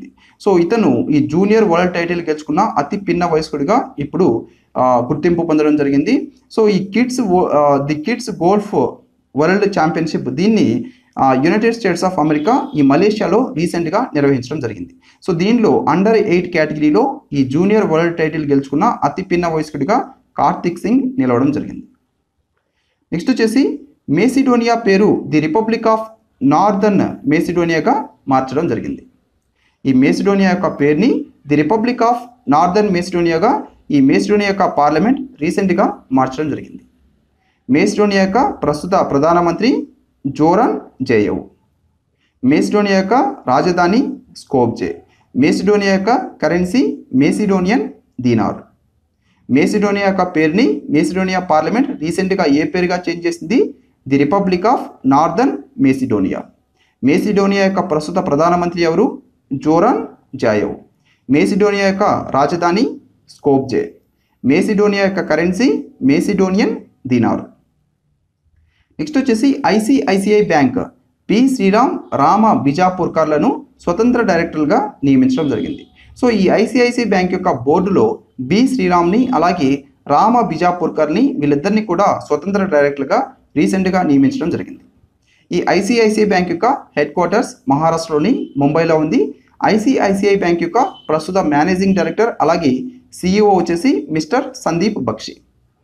సో ఇతను ఈ జూనియర్ వరల్డ్ టైటిల్ గెలుచుకున్న అతి పిన్న వయస్కుడిగా ఇప్పుడు ఆ, గుర్తింపు పొందడం జరిగింది సో ఈ kids the kids golf world championship దీన్ని ఆ, యునైటెడ్ స్టేట్స్ ఆఫ్ అమెరికా ఈ మలేషియాలో రీసెంట్గా నిర్వహించడం జరిగింది సో దీనిలో అండర్ ఎయిట్ కేటగిరీలో ఈ జూనియర్ వరల్డ్ టైటిల్ గెలుచుకున్న అతి పిన్న వయస్కుడిగా కార్తిక్ సింగ్ నిలవడం జరిగింది నెక్స్ట్ వచ్చేసి మేసిడోనియా పేరు ది రిపబ్లిక్ ఆఫ్ నార్దర్న్ మేసిడోనియాగా మార్చడం జరిగింది ఈ మేసిడోనియా యొక్క పేరుని ది రిపబ్లిక్ ఆఫ్ నార్దర్న్ మేసిడోనియాగా ఈ మేసిడోనియా యొక్క పార్లమెంట్ రీసెంట్గా మార్చడం జరిగింది మేసిడోనియా యొక్క ప్రస్తుత ప్రధానమంత్రి జోరన్ జేయవ్ మేసిడోనియా యొక్క రాజధాని స్కోప్జే మేసిడోనియా యొక్క కరెన్సీ మేసిడోనియన్ దీనార్ మేసిడోనియా యొక్క పేరుని మేసిడోనియా పార్లమెంట్ రీసెంట్గా ఏ పేరుగా చేంజ్ చేసింది the republic of northern Macedonia Macedonia యొక్క ప్రస్తుత ప్రధానమంత్రి ఎవరు జోరాన్ జాయవ్ మేసిడోనియా యొక్క రాజధాని స్కోప్జే మేసిడోనియా యొక్క కరెన్సీ మేసిడోనియన్ దీనార్ నెక్స్ట్ వచ్చేసి ICICI bank P Sriram Rama బిజాపూర్కర్లను స్వతంత్ర డైరెక్టర్లుగా నియమించడం జరిగింది సో ఈ ఐసిఐసిఐ బ్యాంక్ యొక్క బోర్డులో బి శ్రీరామ్ని అలాగే రామ బిజాపూర్కర్ని వీళ్ళిద్దరిని కూడా స్వతంత్ర డైరెక్టర్లుగా రీసెంట్గా నియమించడం జరిగింది ఈ ఐసిఐసిఐ బ్యాంక్ యొక్క హెడ్ క్వార్టర్స్ మహారాష్ట్రలోని ముంబైలో ఉంది ఐసిఐసిఐ బ్యాంక్ యొక్క ప్రస్తుత మేనేజింగ్ డైరెక్టర్ అలాగే సిఇఓ వచ్చేసి mister Sandeep Bakhshi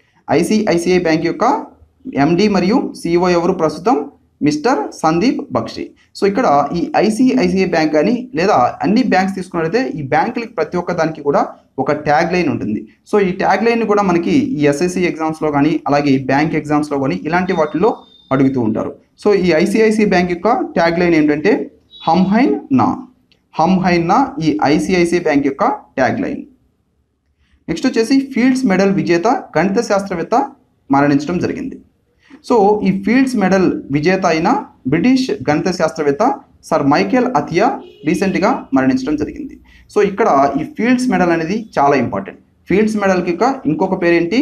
ICICI bank యొక్క ఎండి మరియు సిఇఓ ఎవరు ప్రస్తుతం మిస్టర్ సందీప్ బక్షి సో ఇక్కడ ఈ ఐసిఐసిఐ బ్యాంక్ కానీ లేదా అన్ని బ్యాంక్స్ తీసుకున్నట్లయితే ఈ బ్యాంకులకి ప్రతి ఒక్క దానికి కూడా ఒక ట్యాగ్ లైన్ ఉంటుంది సో ఈ ట్యాగ్ లైన్ కూడా మనకి ఈ ఎస్ఎస్సి ఎగ్జామ్స్లో కానీ అలాగే బ్యాంక్ ఎగ్జామ్స్లో కానీ ఇలాంటి వాటిల్లో అడుగుతూ ఉంటారు సో ఈ ఐసిఐసిఐ బ్యాంక్ యొక్క ట్యాగ్ లైన్ ఏంటంటే హమ్ హైన్ నా హమ్ హైన్ నా ఈ ఐసిఐసిఐ బ్యాంక్ యొక్క ట్యాగ్ లైన్ నెక్స్ట్ వచ్చేసి ఫీల్డ్స్ మెడల్ విజేత గణిత శాస్త్రవేత్త మరణించడం జరిగింది సో ఈ ఫీల్డ్స్ మెడల్ విజేత అయిన బ్రిటిష్ గణిత శాస్త్రవేత్త సర్ మైకేల్ అథియా రీసెంట్గా మరణించడం జరిగింది సో ఇక్కడ ఈ ఫీల్డ్స్ మెడల్ అనేది చాలా ఇంపార్టెంట్ ఫీల్డ్స్ మెడల్కి యొక్క ఇంకొక పేరేంటి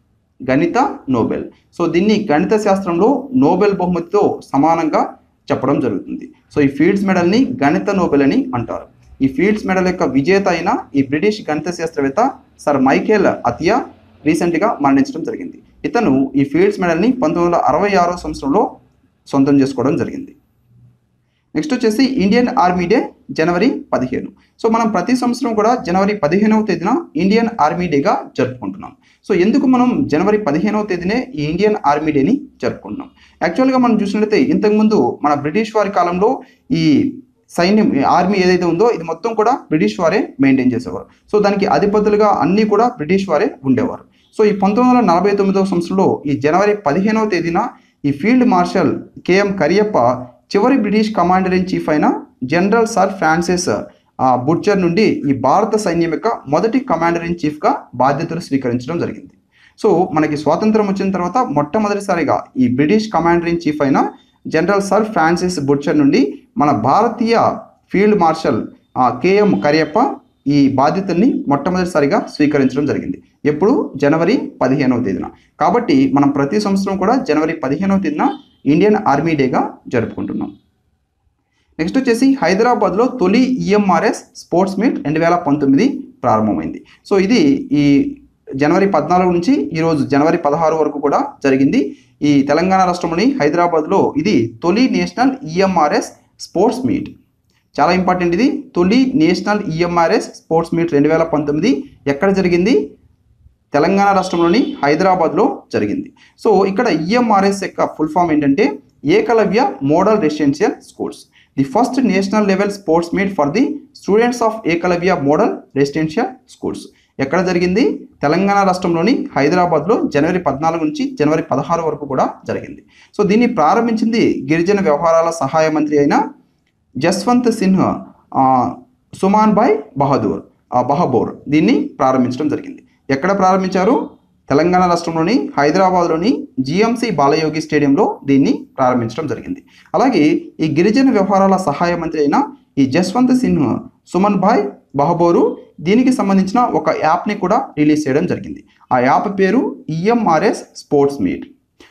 గణిత నోబెల్ సో దీన్ని గణిత శాస్త్రంలో నోబెల్ బహుమతితో సమానంగా చెప్పడం జరుగుతుంది సో ఈ ఫీల్డ్స్ మెడల్ని గణిత నోబెల్ అని అంటారు ఈ ఫీల్డ్స్ మెడల్ యొక్క విజేత అయిన ఈ బ్రిటిష్ గణిత శాస్త్రవేత్త సర్ మైకేల్ అతియా రీసెంట్గా మరణించడం జరిగింది ఇతను ఈ ఫీల్డ్స్ మెడల్ని పంతొమ్మిది వందల అరవై ఆరో సంవత్సరంలో సొంతం చేసుకోవడం జరిగింది నెక్స్ట్ వచ్చేసి ఇండియన్ ఆర్మీ డే జనవరి పదిహేను సో మనం ప్రతి సంవత్సరం కూడా జనవరి పదిహేనవ తేదీన ఇండియన్ ఆర్మీ డేగా జరుపుకుంటున్నాం సో ఎందుకు మనం జనవరి పదిహేనవ తేదీనే ఈ ఇండియన్ ఆర్మీ డేని జరుపుకుంటున్నాం యాక్చువల్గా మనం చూసినట్లయితే ఇంతకుముందు మన బ్రిటిష్ వారి కాలంలో ఈ సైన్యం ఈ ఆర్మీ ఏదైతే ఉందో ఇది మొత్తం కూడా బ్రిటిష్ వారే మెయింటైన్ చేసేవారు సో దానికి అధిపతులుగా అన్నీ కూడా బ్రిటిష్ వారే ఉండేవారు సో ఈ పంతొమ్మిది వందల నలభై తొమ్మిదవ సంవత్సరంలో ఈ జనవరి పదిహేనవ తేదీన ఈ ఫీల్డ్ మార్షల్ కేఎం కరియప్ప చివరి బ్రిటిష్ కమాండర్ ఇన్ చీఫ్ అయిన జనరల్ సర్ ఫ్రాన్సిస్ ఆ, బుట్చర్ నుండి ఈ భారత సైన్యం యొక్క మొదటి కమాండర్ ఇన్ చీఫ్గా బాధ్యతలు స్వీకరించడం జరిగింది సో మనకి స్వాతంత్రం వచ్చిన తర్వాత మొట్టమొదటిసారిగా ఈ బ్రిటిష్ కమాండర్ ఇన్ చీఫ్ అయిన జనరల్ సర్ ఫ్రాన్సిస్ బుట్చర్ నుండి మన భారతీయ ఫీల్డ్ మార్షల్ ఆ, కేఎం కరియప్ప ఈ బాధ్యతల్ని మొట్టమొదటిసారిగా స్వీకరించడం జరిగింది ఎప్పుడు జనవరి పదిహేనవ తేదీన కాబట్టి మనం ప్రతి సంవత్సరం కూడా జనవరి పదిహేనవ తేదీన ఇండియన్ ఆర్మీ డేగా జరుపుకుంటున్నాం నెక్స్ట్ వచ్చేసి హైదరాబాద్లో తొలి ఈఎంఆర్ఎస్ స్పోర్ట్స్ మీట్ రెండు వేల పంతొమ్మిది ప్రారంభమైంది సో ఇది ఈ జనవరి పద్నాలుగు నుంచి ఈరోజు జనవరి పదహారు వరకు కూడా జరిగింది ఈ తెలంగాణ రాష్ట్రంలోని హైదరాబాద్లో ఇది తొలి నేషనల్ ఈఎంఆర్ఎస్ స్పోర్ట్స్ మీట్ చాలా ఇంపార్టెంట్ ఇది తొలి నేషనల్ ఈఎంఆర్ఎస్ స్పోర్ట్స్ మీట్ రెండు వేల పంతొమ్మిది ఎక్కడ జరిగింది తెలంగాణ రాష్ట్రంలోని హైదరాబాద్లో జరిగింది సో ఇక్కడ ఈఎంఆర్ఎస్ యొక్క ఫుల్ ఫామ్ ఏంటంటే Eklavya model residential schools the first national level sports meet for the students of Eklavya model residential schools ఎక్కడ జరిగింది తెలంగాణ రాష్ట్రంలోని హైదరాబాద్లో జనవరి పద్నాలుగు నుంచి జనవరి పదహారు వరకు కూడా జరిగింది సో దీన్ని ప్రారంభించింది గిరిజన వ్యవహారాల సహాయ మంత్రి అయిన జస్వంత్ సిన్హా ఆ, సుమాన్ భాయ్ బహదూర్ ఆ, బహబోర్ దీన్ని ప్రారంభించడం జరిగింది ఎక్కడ ప్రారంభించారు తెలంగాణ రాష్ట్రంలోని హైదరాబాద్లోని జిఎంసి బాలయోగి స్టేడియంలో దీన్ని ప్రారంభించడం జరిగింది అలాగే ఈ గిరిజన వ్యవహారాల సహాయ మంత్రి అయిన ఈ జస్వంత్ సిన్హా సుమన్ భాయ్ బహబోరు దీనికి సంబంధించిన ఒక యాప్ని కూడా రిలీజ్ చేయడం జరిగింది ఆ యాప్ పేరు ఈఎంఆర్ఎస్ స్పోర్ట్స్ మీట్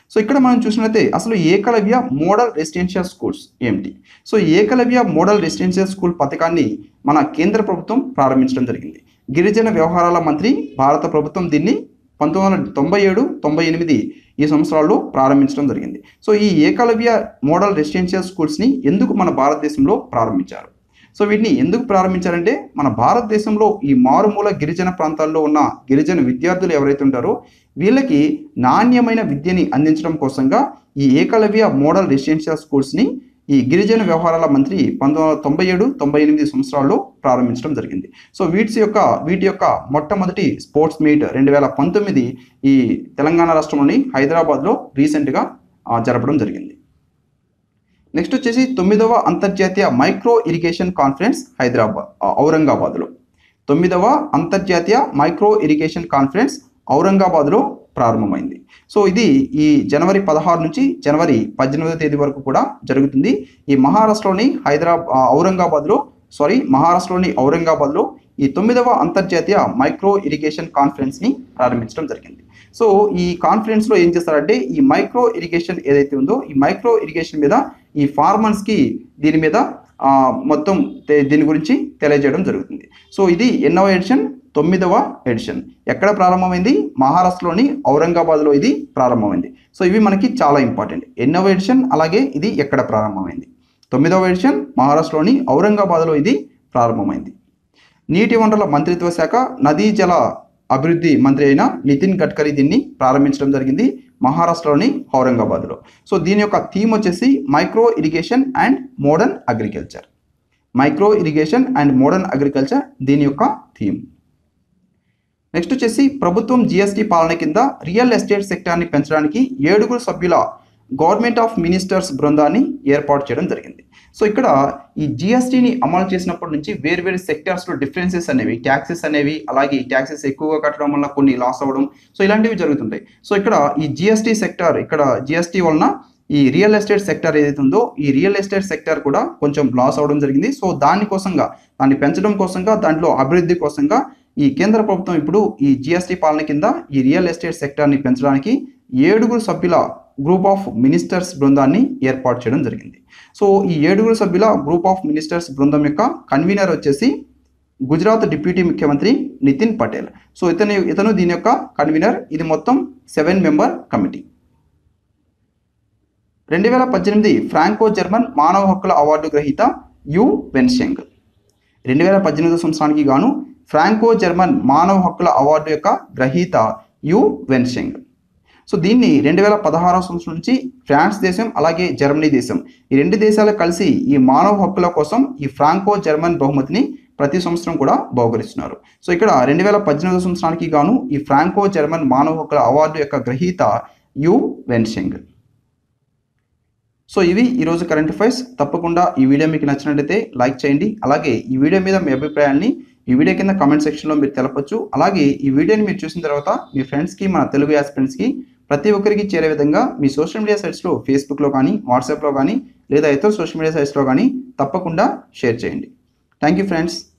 సో ఇక్కడ మనం చూసినట్లయితే అసలు ఏకలవ్య మోడల్ రెసిడెన్షియల్ స్కూల్స్ ఏమిటి so Eklavya model residential school పథకాన్ని మన కేంద్ర ప్రభుత్వం ప్రారంభించడం జరిగింది గిరిజన వ్యవహారాల మంత్రి భారత ప్రభుత్వం దీన్ని పంతొమ్మిది వందల తొంభై ఏడు తొంభై ఎనిమిది ఈ సంవత్సరాల్లో ప్రారంభించడం జరిగింది సో ఈ ఏకలవ్య మోడల్ రెసిడెన్షియల్ స్కూల్స్ని ఎందుకు మన భారతదేశంలో ప్రారంభించారు సో వీటిని ఎందుకు ప్రారంభించారంటే మన భారతదేశంలో ఈ మారుమూల గిరిజన ప్రాంతాల్లో ఉన్న గిరిజన విద్యార్థులు ఎవరైతే ఉంటారో వీళ్ళకి నాణ్యమైన విద్యని అందించడం కోసంగా ఈ ఏకలవ్య మోడల్ రెసిడెన్షియల్ స్కూల్స్ని ఈ గిరిజన వ్యవహారాల మంత్రి పంతొమ్మిది వందల తొంభై ఏడు తొంభై ఎనిమిది సంవత్సరాల్లో ప్రారంభించడం జరిగింది సో వీటి యొక్క వీటి యొక్క మొట్టమొదటి స్పోర్ట్స్ మీట్ రెండు వేల పంతొమ్మిది ఈ తెలంగాణ రాష్ట్రంలోని హైదరాబాద్లో రీసెంట్గా ఆ, జరపడం జరిగింది నెక్స్ట్ వచ్చేసి తొమ్మిదవ అంతర్జాతీయ మైక్రో ఇరిగేషన్ కాన్ఫరెన్స్ హైదరాబాద్ ఆ, ఔరంగాబాద్లో తొమ్మిదవ అంతర్జాతీయ మైక్రో ఇరిగేషన్ కాన్ఫరెన్స్ ఔరంగాబాద్లో ప్రారంభమైంది సో ఇది ఈ జనవరి పదహారు నుంచి జనవరి పద్దెనిమిదవ తేదీ వరకు కూడా జరుగుతుంది ఈ మహారాష్ట్రలోని హైదరాబాద్ ఔరంగాబాద్లో సారీ మహారాష్ట్రలోని ఔరంగాబాద్లో ఈ తొమ్మిదవ అంతర్జాతీయ మైక్రో ఇరిగేషన్ కాన్ఫరెన్స్ని ప్రారంభించడం జరిగింది సో ఈ కాన్ఫరెన్స్లో ఏం చేస్తారంటే ఈ మైక్రో ఇరిగేషన్ ఏదైతే ఉందో ఈ మైక్రో ఇరిగేషన్ మీద ఈ ఫార్మర్స్కి దీని మీద ఆ, మొత్తం తే- దీని గురించి తెలియజేయడం జరుగుతుంది సో ఇది ఎన్నవ ఎడిషన్ తొమ్మిదవ ఎడిషన్ ఎక్కడ ప్రారంభమైంది మహారాష్ట్రలోని ఔరంగాబాద్లో ఇది ప్రారంభమైంది సో ఇవి మనకి చాలా ఇంపార్టెంట్ ఎన్నవ ఎడిషన్ అలాగే ఇది ఎక్కడ ప్రారంభమైంది తొమ్మిదవ ఎడిషన్ మహారాష్ట్రలోని ఔరంగాబాద్లో ఇది ప్రారంభమైంది నీటి వనరుల మంత్రిత్వ శాఖ నదీ జల అభివృద్ధి మంత్రి అయిన నితిన్ గడ్కరీ దీన్ని ప్రారంభించడం జరిగింది మహారాష్ట్రలోని ఔరంగాబాద్లో సో దీని యొక్క థీమ్ వచ్చేసి micro irrigation and modern agriculture micro irrigation and modern agriculture దీని యొక్క థీమ్ నెక్స్ట్ వచ్చేసి ప్రభుత్వం జిఎస్టీ పాలన కింద రియల్ ఎస్టేట్ సెక్టార్ని పెంచడానికి ఏడుగురు సభ్యుల గవర్నమెంట్ ఆఫ్ మినిస్టర్స్ బృందాన్ని ఏర్పాటు చేయడం జరిగింది సో ఇక్కడ ఈ జిఎస్టీని అమలు చేసినప్పటి నుంచి వేరు వేరు సెక్టార్స్లో డిఫరెన్సెస్ అనేవి ట్యాక్సెస్ అనేవి అలాగే ట్యాక్సెస్ ఎక్కువగా కట్టడం వల్ల కొన్ని లాస్ అవ్వడం సో ఇలాంటివి జరుగుతుంటాయి సో ఇక్కడ ఈ జిఎస్టీ సెక్టార్ ఇక్కడ జిఎస్టీ వలన ఈ రియల్ ఎస్టేట్ సెక్టర్ ఏదైతే ఉందో ఈ రియల్ ఎస్టేట్ సెక్టర్ కూడా కొంచెం లాస్ అవ్వడం జరిగింది సో దానికోసంగా దాన్ని పెంచడం కోసంగా దాంట్లో అభివృద్ధి కోసంగా ఈ కేంద్ర ప్రభుత్వం ఇప్పుడు ఈ జిఎస్టీ పాలన కింద ఈ రియల్ ఎస్టేట్ సెక్టార్ని పెంచడానికి ఏడుగురు సభ్యుల గ్రూప్ ఆఫ్ మినిస్టర్స్ బృందాన్ని ఏర్పాటు చేయడం జరిగింది సో ఈ ఏడుగురు సభ్యుల గ్రూప్ ఆఫ్ మినిస్టర్స్ బృందం యొక్క కన్వీనర్ వచ్చేసి గుజరాత్ డిప్యూటీ ముఖ్యమంత్రి నితిన్ పటేల్ సో ఇతను ఇతను దీని యొక్క కన్వీనర్ ఇది మొత్తం సెవెన్ మెంబర్ కమిటీ రెండు వేల పద్దెనిమిది ఫ్రాంకో జర్మన్ మానవ హక్కుల అవార్డు గ్రహీత యు వెన్షెంగ్ రెండు వేల పద్దెనిమిది సంవత్సరానికి గాను ఫ్రాంకో జర్మన్ మానవ హక్కుల అవార్డు యొక్క గ్రహీత యు వెన్షెంగ్ సో దీన్ని రెండు వేల పదహారవ సంవత్సరం నుంచి ఫ్రాన్స్ దేశం అలాగే జర్మనీ దేశం ఈ రెండు దేశాలు కలిసి ఈ మానవ హక్కుల కోసం ఈ ఫ్రాంకో జర్మన్ బహుమతిని ప్రతి సంవత్సరం కూడా బహుకరిస్తున్నారు సో ఇక్కడ రెండు వేల పద్దెనిమిది సంవత్సరానికి గాను ఈ ఫ్రాంకో జర్మన్ మానవ హక్కుల అవార్డు యొక్క గ్రహీత యు వెన్షెంగ్ సో ఇవి ఈరోజు కరెంట్ అఫైర్స్ తప్పకుండా ఈ వీడియో మీకు నచ్చినట్లయితే లైక్ చేయండి అలాగే ఈ వీడియో మీద మీ అభిప్రాయాన్ని ఈ వీడియో కింద కామెంట్ సెక్షన్లో మీరు తెలపొచ్చు అలాగే ఈ వీడియోని మీరు చూసిన తర్వాత మీ ఫ్రెండ్స్కి మన తెలుగు యాస్పిరెంట్స్కి ప్రతి ఒక్కరికి చేరే విధంగా మీ సోషల్ మీడియా సైట్స్లో ఫేస్బుక్లో కానీ వాట్సాప్లో కానీ లేదా ఇతర సోషల్ మీడియా సైట్స్లో కానీ తప్పకుండా షేర్ చేయండి థ్యాంక్ యూ ఫ్రెండ్స్